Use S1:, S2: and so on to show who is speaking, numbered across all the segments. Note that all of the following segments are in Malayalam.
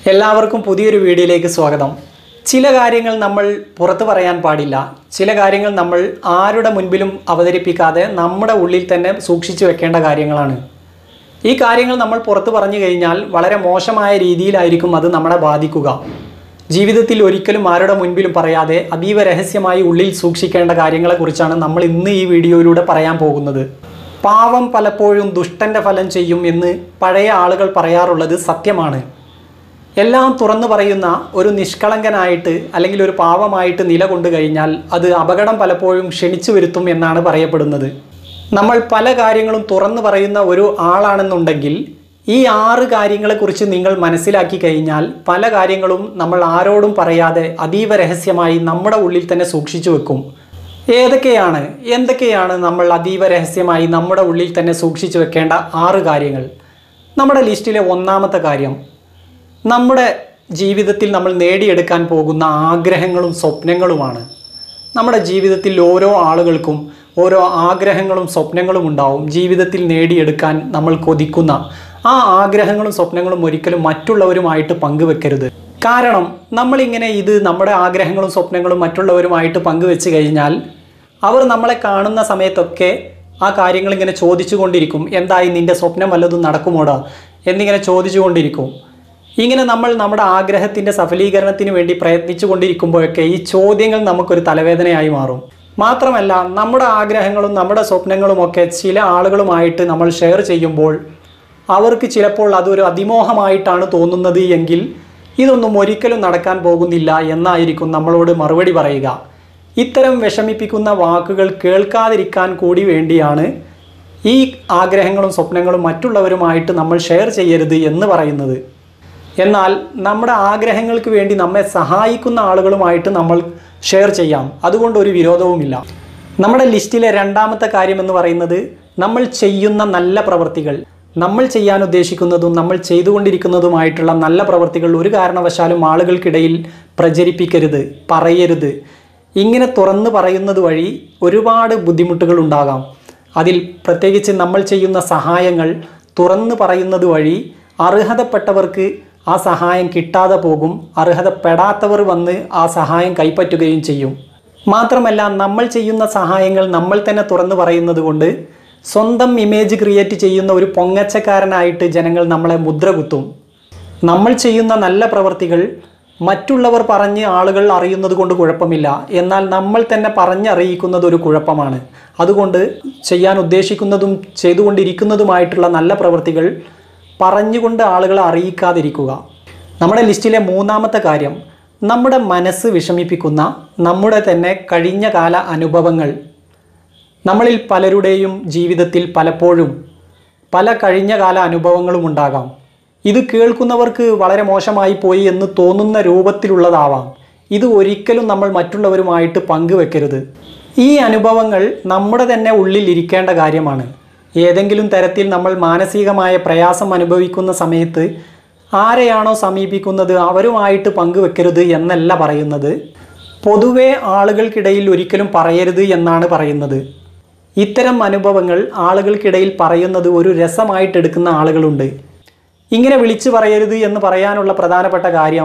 S1: എല്ലാവർക്കും പുതിയൊരു വീഡിയോയിലേക്ക് സ്വാഗതം ചില കാര്യങ്ങൾ നമ്മൾ പുറത്തു പറയാൻ പാടില്ല ചില കാര്യങ്ങൾ നമ്മൾ ആരുടെ മുൻപിലും അവതരിപ്പിക്കാതെ നമ്മുടെ ഉള്ളിൽ തന്നെ സൂക്ഷിച്ചു വെക്കേണ്ട കാര്യങ്ങളാണ് ഈ കാര്യങ്ങൾ നമ്മൾ പുറത്തു പറഞ്ഞു കഴിഞ്ഞാൽ വളരെ മോശമായ രീതിയിലായിരിക്കും അത് നമ്മളെ ബാധിക്കുക ജീവിതത്തിൽ ഒരിക്കലും ആരുടെ മുൻപിലും പറയാതെ അതീവ രഹസ്യമായി ഉള്ളിൽ സൂക്ഷിക്കേണ്ട കാര്യങ്ങളെക്കുറിച്ചാണ് നമ്മൾ ഇന്ന് ഈ വീഡിയോയിലൂടെ പറയാൻ പോകുന്നത് പാവം പലപ്പോഴും ദുഷ്ടന്റെ ഫലം ചെയ്യും എന്ന് പഴയ ആളുകൾ പറയാറുള്ളത് സത്യമാണ് എല്ലാം തുറന്നു പറയുന്ന ഒരു നിഷ്കളങ്കനായിട്ട് അല്ലെങ്കിൽ ഒരു പാവമായിട്ട് നിലകൊണ്ടു കഴിഞ്ഞാൽ അത് അപകടം പലപ്പോഴും ക്ഷണിച്ചു വരുത്തും എന്നാണ് പറയപ്പെടുന്നത് നമ്മൾ പല കാര്യങ്ങളും തുറന്നു പറയുന്ന ഒരു ആളാണെന്നുണ്ടെങ്കിൽ ഈ ആറ് കാര്യങ്ങളെക്കുറിച്ച് നിങ്ങൾ മനസ്സിലാക്കി കഴിഞ്ഞാൽ പല കാര്യങ്ങളും നമ്മൾ ആരോടും പറയാതെ അതീവ രഹസ്യമായി നമ്മുടെ ഉള്ളിൽ തന്നെ സൂക്ഷിച്ചു വെക്കും ഏതൊക്കെയാണ് എന്തൊക്കെയാണ് നമ്മൾ അതീവ രഹസ്യമായി നമ്മുടെ ഉള്ളിൽ തന്നെ സൂക്ഷിച്ചു വെക്കേണ്ട ആറ് കാര്യങ്ങൾ നമ്മുടെ ലിസ്റ്റിലെ ഒന്നാമത്തെ കാര്യം നമ്മുടെ ജീവിതത്തിൽ നമ്മൾ നേടിയെടുക്കാൻ പോകുന്ന ആഗ്രഹങ്ങളും സ്വപ്നങ്ങളുമാണ് നമ്മുടെ ജീവിതത്തിൽ ഓരോ ആളുകൾക്കും ഓരോ ആഗ്രഹങ്ങളും സ്വപ്നങ്ങളും ഉണ്ടാവും ജീവിതത്തിൽ നേടിയെടുക്കാൻ നമ്മൾ കൊതിക്കുന്ന ആ ആഗ്രഹങ്ങളും സ്വപ്നങ്ങളും ഒരിക്കലും മറ്റുള്ളവരുമായിട്ട് പങ്കുവെക്കരുത് കാരണം നമ്മളിങ്ങനെ ഇത് നമ്മുടെ ആഗ്രഹങ്ങളും സ്വപ്നങ്ങളും മറ്റുള്ളവരുമായിട്ട് പങ്കുവെച്ച് കഴിഞ്ഞാൽ അവർ നമ്മളെ കാണുന്ന സമയത്തൊക്കെ ആ കാര്യങ്ങൾ ഇങ്ങനെ ചോദിച്ചു കൊണ്ടിരിക്കും എന്തായി നിന്റെ സ്വപ്നം വല്ലതും നടക്കുമോടാ എന്നിങ്ങനെ ചോദിച്ചു കൊണ്ടിരിക്കും ഇങ്ങനെ നമ്മൾ നമ്മുടെ ആഗ്രഹത്തിൻ്റെ സഫലീകരണത്തിന് വേണ്ടി പ്രയത്നിച്ചു കൊണ്ടിരിക്കുമ്പോഴൊക്കെ ഈ ചോദ്യങ്ങൾ നമുക്കൊരു തലവേദനയായി മാറും മാത്രമല്ല നമ്മുടെ ആഗ്രഹങ്ങളും നമ്മുടെ സ്വപ്നങ്ങളുമൊക്കെ ചില ആളുകളുമായിട്ട് നമ്മൾ ഷെയർ ചെയ്യുമ്പോൾ അവർക്ക് ചിലപ്പോൾ അതൊരു അതിമോഹമായിട്ടാണ് തോന്നുന്നത് എങ്കിൽ ഇതൊന്നും ഒരിക്കലും നടക്കാൻ പോകുന്നില്ല എന്നായിരിക്കും നമ്മളോട് മറുപടി പറയുക ഇത്തരം വിഷമിപ്പിക്കുന്ന വാക്കുകൾ കേൾക്കാതിരിക്കാൻ കൂടി വേണ്ടിയാണ് ഈ ആഗ്രഹങ്ങളും സ്വപ്നങ്ങളും മറ്റുള്ളവരുമായിട്ട് നമ്മൾ ഷെയർ ചെയ്യരുത് എന്ന് പറയുന്നത് എന്നാൽ നമ്മുടെ ആഗ്രഹങ്ങൾക്ക് വേണ്ടി നമ്മെ സഹായിക്കുന്ന ആളുകളുമായിട്ട് നമ്മൾ ഷെയർ ചെയ്യാം അതുകൊണ്ട് ഒരു വിരോധവുമില്ല നമ്മുടെ ലിസ്റ്റിലെ രണ്ടാമത്തെ കാര്യം എന്ന് പറയുന്നത് നമ്മൾ ചെയ്യുന്ന നല്ല പ്രവൃത്തികൾ നമ്മൾ ചെയ്യാൻ ഉദ്ദേശിക്കുന്നതും നമ്മൾ ചെയ്തുകൊണ്ടിരിക്കുന്നതുമായിട്ടുള്ള നല്ല പ്രവൃത്തികൾ ഒരു കാരണവശാലും ആളുകൾക്കിടയിൽ പ്രചരിപ്പിക്കരുത് പറയരുത് ഇങ്ങനെ തുറന്ന് പറയുന്നത് വഴി ഒരുപാട് ബുദ്ധിമുട്ടുകൾ ഉണ്ടാകാം അതിൽ പ്രത്യേകിച്ച് നമ്മൾ ചെയ്യുന്ന സഹായങ്ങൾ തുറന്ന് പറയുന്നത് വഴി അർഹതപ്പെട്ടവർക്ക് ആ സഹായം കിട്ടാതെ പോകും അർഹതപ്പെടാത്തവർ വന്ന് ആ സഹായം കൈപ്പറ്റുകയും ചെയ്യും മാത്രമല്ല നമ്മൾ ചെയ്യുന്ന സഹായങ്ങൾ നമ്മൾ തന്നെ തുറന്നു പറയുന്നത് കൊണ്ട് സ്വന്തം ഇമേജ് ക്രിയേറ്റ് ചെയ്യുന്ന ഒരു പൊങ്ങച്ചക്കാരനായിട്ട് ജനങ്ങൾ നമ്മളെ മുദ്ര കുത്തും നമ്മൾ ചെയ്യുന്ന നല്ല പ്രവർത്തികൾ മറ്റുള്ളവർ പറഞ്ഞ് ആളുകൾ അറിയുന്നത് കൊണ്ട് കുഴപ്പമില്ല എന്നാൽ നമ്മൾ തന്നെ പറഞ്ഞറിയിക്കുന്നത് ഒരു കുഴപ്പമാണ് അതുകൊണ്ട് ചെയ്യാൻ ഉദ്ദേശിക്കുന്നതും ചെയ്തുകൊണ്ടിരിക്കുന്നതുമായിട്ടുള്ള നല്ല പ്രവൃത്തികൾ പറഞ്ഞുകൊണ്ട് ആളുകളെ അറിയിക്കാതിരിക്കുക നമ്മുടെ ലിസ്റ്റിലെ മൂന്നാമത്തെ കാര്യം നമ്മുടെ മനസ്സ് വിഷമിപ്പിക്കുന്ന നമ്മുടെ തന്നെ കഴിഞ്ഞ കാല അനുഭവങ്ങൾ നമ്മളിൽ പലരുടെയും ജീവിതത്തിൽ പലപ്പോഴും പല കഴിഞ്ഞ കാല അനുഭവങ്ങളും ഉണ്ടാകാം ഇത് കേൾക്കുന്നവർക്ക് വളരെ മോശമായി പോയി എന്ന് തോന്നുന്ന രൂപത്തിലുള്ളതാവാം ഇത് ഒരിക്കലും നമ്മൾ മറ്റുള്ളവരുമായിട്ട് പങ്കുവെക്കരുത് ഈ അനുഭവങ്ങൾ നമ്മുടെ തന്നെ ഉള്ളിൽ ഇരിക്കേണ്ട കാര്യമാണ് ഏതെങ്കിലും തരത്തിൽ നമ്മൾ മാനസികമായ പ്രയാസം അനുഭവിക്കുന്ന സമയത്ത് ആരെയാണോ സമീപിക്കുന്നത് അവരുമായിട്ട് പങ്കുവെക്കരുത് എന്നല്ല പറയുന്നത് പൊതുവെ ആളുകൾക്കിടയിൽ ഒരിക്കലും പറയരുത് എന്നാണ് പറയുന്നത് ഇത്തരം അനുഭവങ്ങൾ ആളുകൾക്കിടയിൽ പറയുന്നത് ഒരു രസമായിട്ട് എടുക്കുന്ന ആളുകളുണ്ട് ഇങ്ങനെ വിളിച്ചു പറയരുത് എന്ന് പറയാനുള്ള പ്രധാനപ്പെട്ട കാര്യം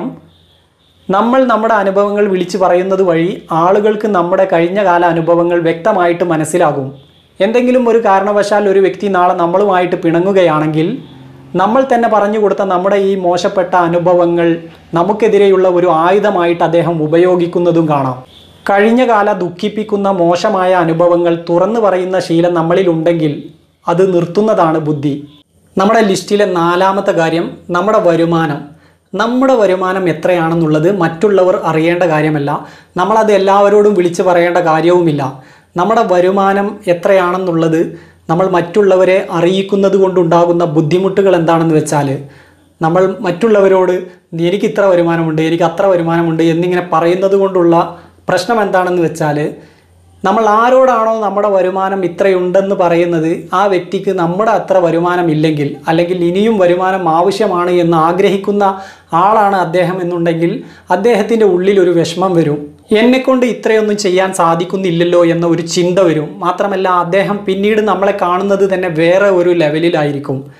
S1: നമ്മൾ നമ്മുടെ അനുഭവങ്ങൾ വിളിച്ചു പറയുന്നത് വഴി ആളുകൾക്ക് നമ്മുടെ കഴിഞ്ഞ കാല അനുഭവങ്ങൾ വ്യക്തമായിട്ട് മനസ്സിലാകും എന്തെങ്കിലും ഒരു കാരണവശാൽ ഒരു വ്യക്തി നാളെ നമ്മളുമായിട്ട് പിണങ്ങുകയാണെങ്കിൽ നമ്മൾ തന്നെ പറഞ്ഞു കൊടുത്ത നമ്മുടെ ഈ മോശപ്പെട്ട അനുഭവങ്ങൾ നമുക്കെതിരെയുള്ള ഒരു ആയുധമായിട്ട് അദ്ദേഹം ഉപയോഗിക്കുന്നതും കാണാം കഴിഞ്ഞ കാല ദുഃഖിപ്പിക്കുന്ന മോശമായ അനുഭവങ്ങൾ തുറന്നു പറയുന്ന ശീലം നമ്മളിലുണ്ടെങ്കിൽ അത് നിർത്തുന്നതാണ് ബുദ്ധി നമ്മുടെ ലിസ്റ്റിലെ നാലാമത്തെ കാര്യം നമ്മുടെ വരുമാനം നമ്മുടെ വരുമാനം എത്രയാണെന്നുള്ളത് മറ്റുള്ളവർ അറിയേണ്ട കാര്യമല്ല നമ്മളത് എല്ലാവരോടും വിളിച്ചു പറയേണ്ട കാര്യവുമില്ല നമ്മുടെ വരുമാനം എത്രയാണെന്നുള്ളത് നമ്മൾ മറ്റുള്ളവരെ അറിയിക്കുന്നത് കൊണ്ടുണ്ടാകുന്ന ബുദ്ധിമുട്ടുകൾ എന്താണെന്ന് വെച്ചാൽ നമ്മൾ മറ്റുള്ളവരോട് എനിക്ക് ഇത്ര വരുമാനമുണ്ട് എനിക്ക് അത്ര വരുമാനമുണ്ട് എന്നിങ്ങനെ പറയുന്നത് കൊണ്ടുള്ള പ്രശ്നം എന്താണെന്ന് വെച്ചാൽ നമ്മൾ ആരോടാണോ നമ്മുടെ വരുമാനം ഇത്രയുണ്ടെന്ന് പറയുന്നത് ആ വ്യക്തിക്ക് നമ്മുടെ അത്ര വരുമാനം ഇല്ലെങ്കിൽ അല്ലെങ്കിൽ ഇനിയും വരുമാനം ആവശ്യമാണ് എന്ന് ആഗ്രഹിക്കുന്ന ആളാണ് അദ്ദേഹം എന്നുണ്ടെങ്കിൽ അദ്ദേഹത്തിൻ്റെ ഉള്ളിൽ ഒരു വിഷമം വരും എന്നെക്കൊണ്ട് ഇത്രയൊന്നും ചെയ്യാൻ സാധിക്കുന്നില്ലല്ലോ എന്ന ഒരു ചിന്ത വരും മാത്രമല്ല അദ്ദേഹം പിന്നീട് നമ്മളെ കാണുന്നത് തന്നെ വേറെ ഒരു ലെവലിലായിരിക്കും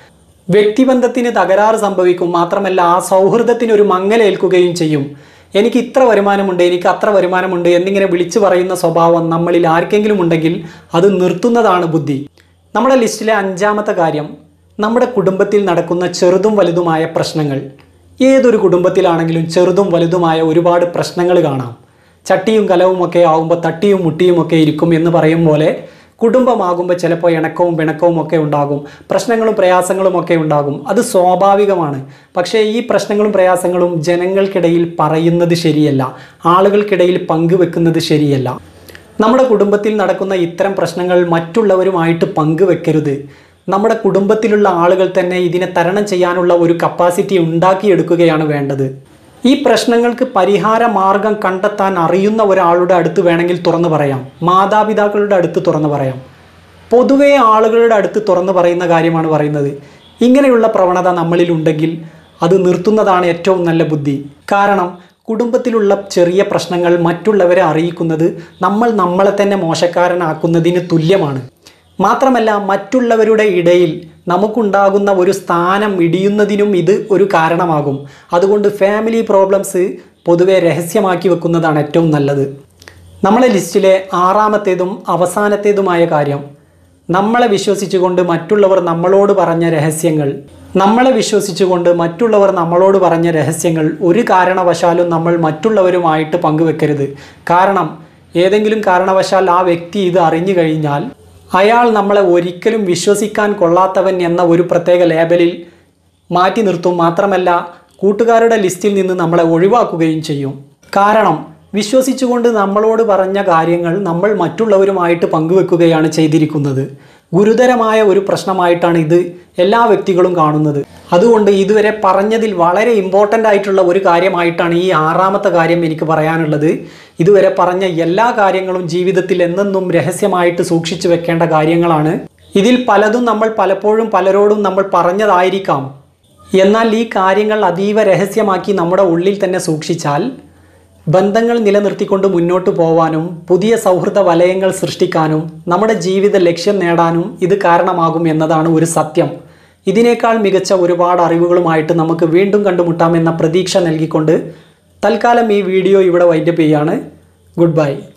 S1: വ്യക്തിബന്ധത്തിന് തകരാറ് സംഭവിക്കും മാത്രമല്ല ആ സൗഹൃദത്തിന് ഒരു മങ്ങലേൽക്കുകയും ചെയ്യും എനിക്ക് ഇത്ര വരുമാനമുണ്ട് എനിക്ക് അത്ര വരുമാനമുണ്ട് എന്നിങ്ങനെ വിളിച്ചു പറയുന്ന സ്വഭാവം നമ്മളിൽ ആർക്കെങ്കിലും ഉണ്ടെങ്കിൽ അത് നിർത്തുന്നതാണ് ബുദ്ധി നമ്മുടെ ലിസ്റ്റിലെ അഞ്ചാമത്തെ കാര്യം നമ്മുടെ കുടുംബത്തിൽ നടക്കുന്ന ചെറുതും വലുതുമായ പ്രശ്നങ്ങൾ ഏതൊരു കുടുംബത്തിലാണെങ്കിലും ചെറുതും വലുതുമായ ഒരുപാട് പ്രശ്നങ്ങൾ കാണാം ചട്ടിയും കലവും ഒക്കെ ആവുമ്പോൾ തട്ടിയും മുട്ടിയും ഒക്കെ ഇരിക്കും എന്ന് പറയും പോലെ കുടുംബമാകുമ്പോൾ ചിലപ്പോൾ ഇണക്കവും പിണക്കവും ഒക്കെ ഉണ്ടാകും പ്രശ്നങ്ങളും പ്രയാസങ്ങളും ഒക്കെ ഉണ്ടാകും അത് സ്വാഭാവികമാണ് പക്ഷേ ഈ പ്രശ്നങ്ങളും പ്രയാസങ്ങളും ജനങ്ങൾക്കിടയിൽ പറയുന്നത് ശരിയല്ല ആളുകൾക്കിടയിൽ പങ്കുവെക്കുന്നത് ശരിയല്ല നമ്മുടെ കുടുംബത്തിൽ നടക്കുന്ന ഇത്തരം പ്രശ്നങ്ങൾ മറ്റുള്ളവരുമായിട്ട് പങ്കുവെക്കരുത് നമ്മുടെ കുടുംബത്തിലുള്ള ആളുകൾ തന്നെ ഇതിനെ തരണം ചെയ്യാനുള്ള ഒരു കപ്പാസിറ്റി ഉണ്ടാക്കിയെടുക്കുകയാണ് വേണ്ടത് ഈ പ്രശ്നങ്ങൾക്ക് പരിഹാര മാർഗം കണ്ടെത്താൻ അറിയുന്ന ഒരാളുടെ അടുത്ത് വേണമെങ്കിൽ തുറന്നു പറയാം മാതാപിതാക്കളുടെ അടുത്ത് തുറന്നു പറയാം പൊതുവേ ആളുകളുടെ അടുത്ത് തുറന്നു പറയുന്ന കാര്യമാണ് പറയുന്നത് ഇങ്ങനെയുള്ള പ്രവണത നമ്മളിൽ ഉണ്ടെങ്കിൽ അത് നിർത്തുന്നതാണ് ഏറ്റവും നല്ല ബുദ്ധി കാരണം കുടുംബത്തിലുള്ള ചെറിയ പ്രശ്നങ്ങൾ മറ്റുള്ളവരെ അറിയിക്കുന്നത് നമ്മൾ നമ്മളെ തന്നെ മോശക്കാരനാക്കുന്നതിന് തുല്യമാണ് മാത്രമല്ല മറ്റുള്ളവരുടെ ഇടയിൽ നമുക്കുണ്ടാകുന്ന ഒരു സ്ഥാനം ഇടിയുന്നതിനും ഇത് ഒരു കാരണമാകും അതുകൊണ്ട് ഫാമിലി പ്രോബ്ലംസ് പൊതുവെ രഹസ്യമാക്കി വെക്കുന്നതാണ് ഏറ്റവും നല്ലത് നമ്മളെ ലിസ്റ്റിലെ ആറാമത്തേതും അവസാനത്തേതുമായ കാര്യം നമ്മളെ വിശ്വസിച്ചുകൊണ്ട് മറ്റുള്ളവർ നമ്മളോട് പറഞ്ഞ രഹസ്യങ്ങൾ നമ്മളെ വിശ്വസിച്ചുകൊണ്ട് മറ്റുള്ളവർ നമ്മളോട് പറഞ്ഞ രഹസ്യങ്ങൾ ഒരു കാരണവശാലും നമ്മൾ മറ്റുള്ളവരുമായിട്ട് പങ്കുവെക്കരുത് കാരണം ഏതെങ്കിലും കാരണവശാൽ ആ വ്യക്തി ഇത് അറിഞ്ഞു കഴിഞ്ഞാൽ അയാൾ നമ്മളെ ഒരിക്കലും വിശ്വസിക്കാൻ കൊള്ളാത്തവൻ എന്ന ഒരു പ്രത്യേക ലേബലിൽ മാറ്റി നിർത്തും മാത്രമല്ല കൂട്ടുകാരുടെ ലിസ്റ്റിൽ നിന്ന് നമ്മളെ ഒഴിവാക്കുകയും ചെയ്യും കാരണം വിശ്വസിച്ചുകൊണ്ട് നമ്മളോട് പറഞ്ഞ കാര്യങ്ങൾ നമ്മൾ മറ്റുള്ളവരുമായിട്ട് പങ്കുവെക്കുകയാണ് ചെയ്തിരിക്കുന്നത് ഗുരുതരമായ ഒരു പ്രശ്നമായിട്ടാണ് ഇത് എല്ലാ വ്യക്തികളും കാണുന്നത് അതുകൊണ്ട് ഇതുവരെ പറഞ്ഞതിൽ വളരെ ഇമ്പോർട്ടൻ്റ് ആയിട്ടുള്ള ഒരു കാര്യമായിട്ടാണ് ഈ ആറാമത്തെ കാര്യം എനിക്ക് പറയാനുള്ളത് ഇതുവരെ പറഞ്ഞ എല്ലാ കാര്യങ്ങളും ജീവിതത്തിൽ എന്നെന്നും രഹസ്യമായിട്ട് സൂക്ഷിച്ചു വെക്കേണ്ട കാര്യങ്ങളാണ് ഇതിൽ പലതും നമ്മൾ പലപ്പോഴും പലരോടും നമ്മൾ പറഞ്ഞതായിരിക്കാം എന്നാൽ ഈ കാര്യങ്ങൾ അതീവ രഹസ്യമാക്കി നമ്മുടെ ഉള്ളിൽ തന്നെ സൂക്ഷിച്ചാൽ ബന്ധങ്ങൾ നിലനിർത്തിക്കൊണ്ട് മുന്നോട്ട് പോവാനും പുതിയ സൗഹൃദ വലയങ്ങൾ സൃഷ്ടിക്കാനും നമ്മുടെ ജീവിത ലക്ഷ്യം നേടാനും ഇത് കാരണമാകും എന്നതാണ് ഒരു സത്യം ഇതിനേക്കാൾ മികച്ച ഒരുപാട് അറിവുകളുമായിട്ട് നമുക്ക് വീണ്ടും കണ്ടുമുട്ടാമെന്ന പ്രതീക്ഷ നൽകിക്കൊണ്ട് തൽക്കാലം ഈ വീഡിയോ ഇവിടെ വൈൻഡപ്പ് ചെയ്യാണ് ഗുഡ് ബൈ